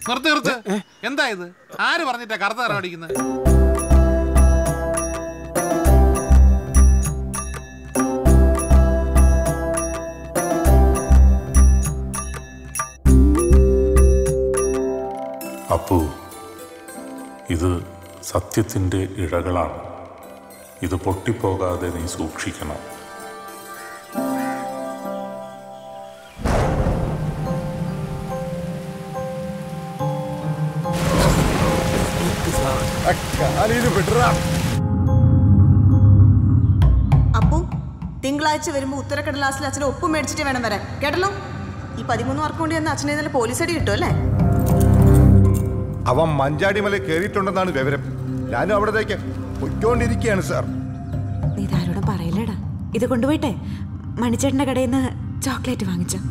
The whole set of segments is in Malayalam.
നിർത്ത് നിർത്ത് എന്താ ഇത് ആര് പറഞ്ഞിട്ടാ കറുത്ത നിറം അടിക്കുന്നത് അപ്പു ഇത് സത്യത്തിൻ്റെ ഇഴകളാണ് ഇത് പൊട്ടിപ്പോകാതെ നീ സൂക്ഷിക്കണം അപ്പു തിങ്കളാഴ്ച വരുമ്പോ ഉത്തരക്കടലാസിൽ അച്ഛനെ ഒപ്പ് മേടിച്ചിട്ട് വേണം വരാൻ കേട്ടല്ലോ ഈ പതിമൂന്ന് മാർക്ക് കൊണ്ട് ചെന്ന് അച്ഛനെ ഇന്നലെ പോലീസ് അടി കിട്ടും അല്ലേ അവൻ മഞ്ചാടിമല കയറിയിട്ടുണ്ടെന്നാണ് വിവരം ഞാനും അവിടത്തേക്ക് പൊയ്ക്കൊണ്ടിരിക്കുകയാണ് സാർ നീ ഇതാരോടും പറയില്ലടാ ഇത് കൊണ്ടുപോയിട്ടെ മണിച്ചേട്ടന്റെ കടയിൽ നിന്ന് ചോക്ലേറ്റ് വാങ്ങിച്ചോ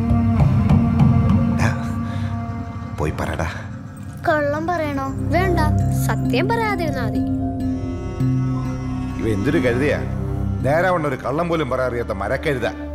പോയി പറയടാ കള്ളം പറയണോ വേണ്ട സത്യം പറയാതിരുന്നാ മതി ഇവ എന്തൊരു കരുതിയാ നേരാവണ്ണ ഒരു കള്ളം പോലും പറയാറിയാത്ത മരക്കരുത